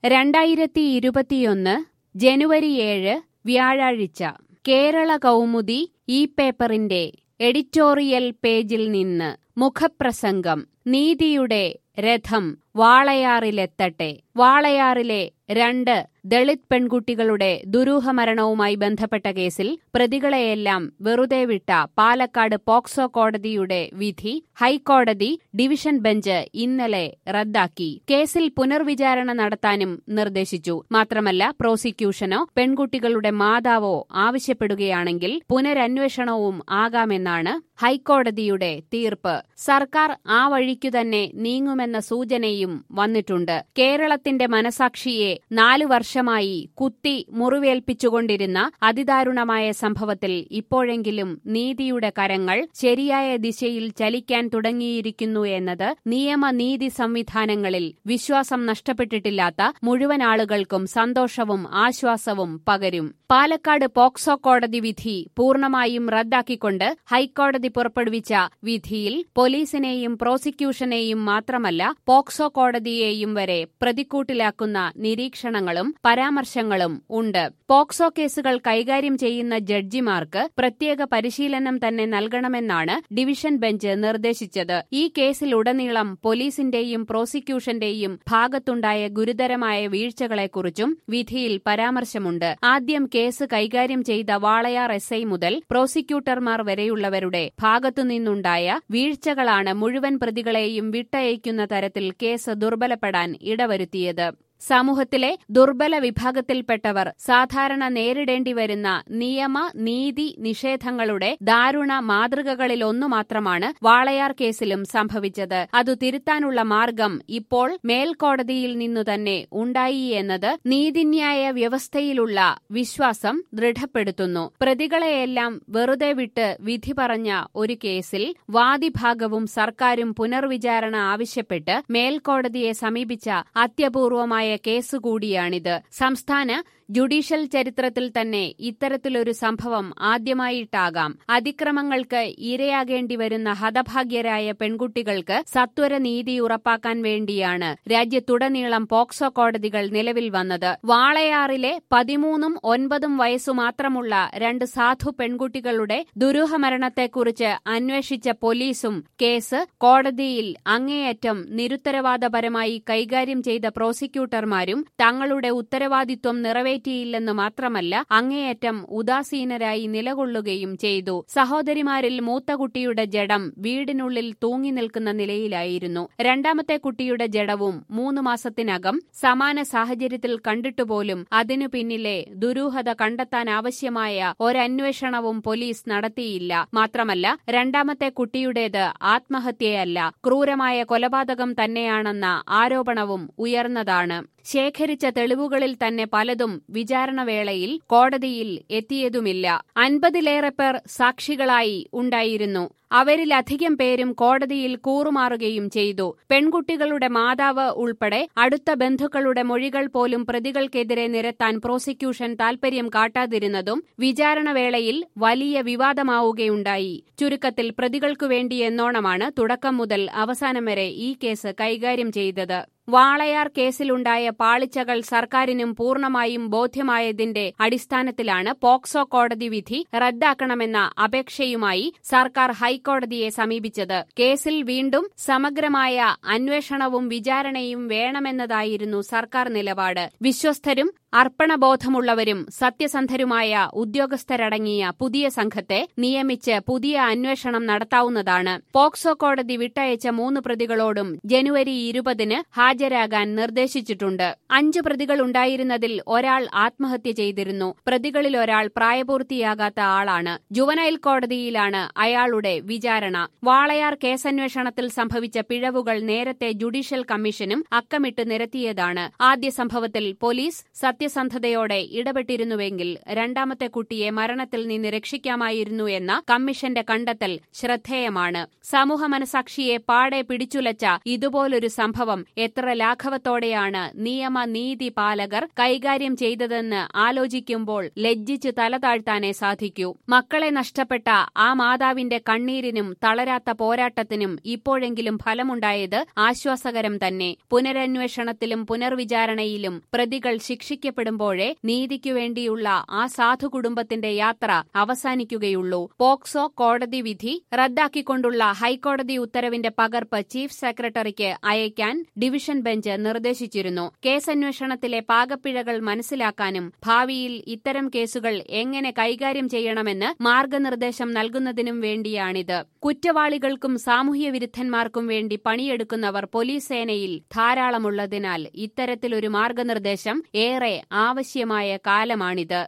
രണ്ടായിരത്തി ഇരുപത്തിയൊന്ന് ജനുവരി ഏഴ് വ്യാഴാഴ്ച കേരള കൗമുദി ഈ പേപ്പറിന്റെ എഡിറ്റോറിയൽ പേജിൽ നിന്ന് മുഖപ്രസംഗം നീതിയുടെ രഥം വാളയാറിലെത്തട്ടെ വാളയാറിലെ രണ്ട് ദളിത് പെൺകുട്ടികളുടെ ദുരൂഹമരണവുമായി ബന്ധപ്പെട്ട കേസിൽ പ്രതികളെയെല്ലാം വെറുതെ വിട്ട പാലക്കാട് പോക്സോ കോടതിയുടെ വിധി ഹൈക്കോടതി ഡിവിഷൻ ബെഞ്ച് ഇന്നലെ റദ്ദാക്കി കേസിൽ പുനർവിചാരണ നടത്താനും നിർദ്ദേശിച്ചു മാത്രമല്ല പ്രോസിക്യൂഷനോ പെൺകുട്ടികളുടെ മാതാവോ ആവശ്യപ്പെടുകയാണെങ്കിൽ പുനരന്വേഷണവും ആകാമെന്നാണ് ഹൈക്കോടതിയുടെ തീർപ്പ് സർക്കാർ ആ വഴിക്കു തന്നെ നീങ്ങുമെന്ന സൂചനയും വന്നിട്ടുണ്ട് കേരളത്തിന്റെ മനസാക്ഷിയെ നാലു വർഷമായി കുത്തി മുറിവേൽപ്പിച്ചുകൊണ്ടിരുന്ന അതിദാരുണമായ സംഭവത്തിൽ ഇപ്പോഴെങ്കിലും നീതിയുടെ കരങ്ങൾ ശരിയായ ദിശയിൽ ചലിക്കാൻ തുടങ്ങിയിരിക്കുന്നു എന്നത് നിയമനീതി സംവിധാനങ്ങളിൽ വിശ്വാസം നഷ്ടപ്പെട്ടിട്ടില്ലാത്ത മുഴുവൻ ആളുകൾക്കും സന്തോഷവും ആശ്വാസവും പകരും പാലക്കാട് പോക്സോ കോടതി വിധി പൂർണ്ണമായും റദ്ദാക്കിക്കൊണ്ട് ഹൈക്കോടതി പുറപ്പെടുവിച്ച വിധിയിൽ പോലീസിനെയും പ്രോസിക്യൂഷനെയും മാത്രമല്ല പോക്സോ കോടതിയെയും വരെ പ്രതിക്കൂട്ടിലാക്കുന്ന നിരീക്ഷണങ്ങളും പരാമർശങ്ങളും ഉണ്ട് പോക്സോ കേസുകൾ കൈകാര്യം ചെയ്യുന്ന ജഡ്ജിമാർക്ക് പ്രത്യേക പരിശീലനം തന്നെ നൽകണമെന്നാണ് ഡിവിഷൻ ബെഞ്ച് നിർദ്ദേശിച്ചത് ഈ കേസിലുടനീളം പോലീസിന്റെയും പ്രോസിക്യൂഷന്റെയും ഭാഗത്തുണ്ടായ ഗുരുതരമായ വീഴ്ചകളെക്കുറിച്ചും വിധിയിൽ പരാമർശമുണ്ട് ആദ്യം കേസ് കൈകാര്യം ചെയ്ത വാളയാർ എസ് ഐ മുതൽ പ്രോസിക്യൂട്ടർമാർ വരെയുള്ളവരുടെ ഭാഗത്തുനിന്നുണ്ടായ വീഴ്ചകളാണ് മുഴുവൻ പ്രതികളെയും വിട്ടയക്കുന്ന തരത്തിൽ കേസ് ദുർബലപ്പെടാൻ ഇടവരുത്തിയത് സമൂഹത്തിലെ ദുർബല വിഭാഗത്തിൽപ്പെട്ടവർ സാധാരണ നേരിടേണ്ടി വരുന്ന നിയമ നീതി നിഷേധങ്ങളുടെ ദാരുണ മാതൃകകളിലൊന്നു മാത്രമാണ് വാളയാർ കേസിലും സംഭവിച്ചത് അതു തിരുത്താനുള്ള മാർഗം ഇപ്പോൾ മേൽക്കോടതിയിൽ നിന്നു തന്നെ ഉണ്ടായി എന്നത് നീതിന്യായ വ്യവസ്ഥയിലുള്ള വിശ്വാസം ദൃഢപ്പെടുത്തുന്നു പ്രതികളെയെല്ലാം വെറുതെ വിട്ട് വിധി പറഞ്ഞ ഒരു കേസിൽ വാദിഭാഗവും സർക്കാരും പുനർവിചാരണ ആവശ്യപ്പെട്ട് മേൽക്കോടതിയെ സമീപിച്ച അത്യപൂർവമായ കേസ് കൂടിയാണിത് സംസ്ഥാന ജുഡീഷ്യൽ ചരിത്രത്തിൽ തന്നെ ഇത്തരത്തിലൊരു സംഭവം ആദ്യമായിട്ടാകാം അതിക്രമങ്ങൾക്ക് ഇരയാകേണ്ടി വരുന്ന ഹതഭാഗ്യരായ പെൺകുട്ടികൾക്ക് സത്വര നീതി ഉറപ്പാക്കാൻ വേണ്ടിയാണ് രാജ്യത്തുടനീളം പോക്സോ കോടതികൾ നിലവിൽ വന്നത് വാളയാറിലെ പതിമൂന്നും ഒൻപതും വയസ്സു മാത്രമുള്ള രണ്ട് സാധു പെൺകുട്ടികളുടെ ദുരൂഹമരണത്തെക്കുറിച്ച് അന്വേഷിച്ച പോലീസും കേസ് കോടതിയിൽ അങ്ങേയറ്റം നിരുത്തരവാദപരമായി കൈകാര്യം ചെയ്ത പ്രോസിക്യൂട്ടർമാരും തങ്ങളുടെ ഉത്തരവാദിത്വം നിറവേറ്റി പറ്റിയില്ലെന്ന് മാത്രമല്ല അങ്ങേയറ്റം ഉദാസീനരായി നിലകൊള്ളുകയും ചെയ്തു സഹോദരിമാരിൽ മൂത്ത കുട്ടിയുടെ ജഡം വീടിനുള്ളിൽ തൂങ്ങി നിൽക്കുന്ന നിലയിലായിരുന്നു രണ്ടാമത്തെ കുട്ടിയുടെ ജഡവും മൂന്ന് മാസത്തിനകം സമാന സാഹചര്യത്തിൽ കണ്ടിട്ടുപോലും അതിനു പിന്നിലെ ദുരൂഹത കണ്ടെത്താൻ ആവശ്യമായ ഒരന്വേഷണവും പോലീസ് നടത്തിയില്ല മാത്രമല്ല രണ്ടാമത്തെ കുട്ടിയുടേത് ആത്മഹത്യയല്ല ക്രൂരമായ കൊലപാതകം തന്നെയാണെന്ന ആരോപണവും ഉയർന്നതാണ് ശേഖരിച്ച തെളിവുകളിൽ തന്നെ പലതും വിചാരണവേളയിൽ കോടതിയിൽ എത്തിയതുമില്ല അൻപതിലേറെ പേർ സാക്ഷികളായി ഉണ്ടായിരുന്നു അവരിലധികം പേരും കോടതിയിൽ കൂറുമാറുകയും ചെയ്തു പെൺകുട്ടികളുടെ മാതാവ് ഉൾപ്പെടെ അടുത്ത ബന്ധുക്കളുടെ മൊഴികൾ പോലും പ്രതികൾക്കെതിരെ നിരത്താൻ പ്രോസിക്യൂഷൻ താൽപര്യം കാട്ടാതിരുന്നതും വിചാരണവേളയിൽ വലിയ വിവാദമാവുകയുണ്ടായി ചുരുക്കത്തിൽ പ്രതികൾക്കു വേണ്ടി എന്നോണമാണ് തുടക്കം മുതൽ അവസാനം വരെ ഈ കേസ് കൈകാര്യം ചെയ്തത് വാളയാർ കേസിലുണ്ടായ പാളിച്ചകൾ സർക്കാരിനും പൂർണ്ണമായും ബോധ്യമായതിന്റെ അടിസ്ഥാനത്തിലാണ് പോക്സോ കോടതി വിധി റദ്ദാക്കണമെന്ന അപേക്ഷയുമായി സർക്കാർ ഹൈക്കോടതിയെ സമീപിച്ചത് കേസിൽ വീണ്ടും സമഗ്രമായ അന്വേഷണവും വിചാരണയും വേണമെന്നതായിരുന്നു സർക്കാർ നിലപാട് വിശ്വസ്തരും അർപ്പണബോധമുള്ളവരും സത്യസന്ധരുമായ ഉദ്യോഗസ്ഥരടങ്ങിയ പുതിയ സംഘത്തെ നിയമിച്ച് പുതിയ അന്വേഷണം നടത്താവുന്നതാണ് പോക്സോ കോടതി വിട്ടയച്ച മൂന്ന് പ്രതികളോടും ജനുവരി ഇരുപതിന് ഹാജരാകാൻ നിർദ്ദേശിച്ചിട്ടുണ്ട് അഞ്ച് പ്രതികൾ ഉണ്ടായിരുന്നതിൽ ഒരാൾ ആത്മഹത്യ ചെയ്തിരുന്നു പ്രതികളിൽ ഒരാൾ പ്രായപൂർത്തിയാകാത്ത ആളാണ് ജുവനൈൽ കോടതിയിലാണ് അയാളുടെ വിചാരണ വാളയാർ കേസന്വേഷണത്തിൽ സംഭവിച്ച പിഴവുകൾ നേരത്തെ ജുഡീഷ്യൽ കമ്മീഷനും അക്കമിട്ട് നിരത്തിയതാണ് ആദ്യ സംഭവത്തിൽ പോലീസ് സത്യസന്ധതയോടെ ഇടപെട്ടിരുന്നുവെങ്കിൽ രണ്ടാമത്തെ കുട്ടിയെ മരണത്തിൽ നിന്ന് രക്ഷിക്കാമായിരുന്നു എന്ന കമ്മീഷന്റെ കണ്ടെത്തൽ ശ്രദ്ധേയമാണ് സമൂഹ മനസാക്ഷിയെ പാടെ പിടിച്ചുലച്ച ഇതുപോലൊരു സംഭവം എത്ര ലാഘവത്തോടെയാണ് നിയമ നീതി പാലകർ കൈകാര്യം ചെയ്തതെന്ന് ആലോചിക്കുമ്പോൾ ലജ്ജിച്ച് തലതാഴ്ത്താനേ സാധിക്കൂ മക്കളെ നഷ്ടപ്പെട്ട ആ മാതാവിന്റെ കണ്ണീരിനും തളരാത്ത പോരാട്ടത്തിനും ഇപ്പോഴെങ്കിലും ഫലമുണ്ടായത് ആശ്വാസകരം തന്നെ പുനരന്വേഷണത്തിലും പുനർവിചാരണയിലും പ്രതികൾ ശിക്ഷിക്കപ്പെടുമ്പോഴേ നീതിക്കു വേണ്ടിയുള്ള ആ സാധു കുടുംബത്തിന്റെ യാത്ര അവസാനിക്കുകയുള്ളൂ പോക്സോ കോടതി വിധി റദ്ദാക്കിക്കൊണ്ടുള്ള ഹൈക്കോടതി ഉത്തരവിന്റെ പകർപ്പ് ചീഫ് സെക്രട്ടറിക്ക് അയക്കാൻ ഡിവിഷൻ ബെഞ്ച് നിർദ്ദേശിച്ചിരുന്നു കേസന്വേഷണത്തിലെ പാകപ്പിഴകൾ മനസ്സിലാക്കാനും ഭാവിയിൽ ഇത്തരം കേസുകൾ എങ്ങനെ കൈകാര്യം ചെയ്യണമെന്ന് മാർഗനിർദ്ദേശം നൽകുന്നതിനും വേണ്ടിയാണിത് കുറ്റവാളികൾക്കും സാമൂഹ്യ വിരുദ്ധന്മാർക്കും വേണ്ടി പണിയെടുക്കുന്നവർ പോലീസ് സേനയിൽ ധാരാളമുള്ളതിനാൽ ഇത്തരത്തിലൊരു മാർഗനിർദ്ദേശം ഏറെ ആവശ്യമായ കാലമാണിത്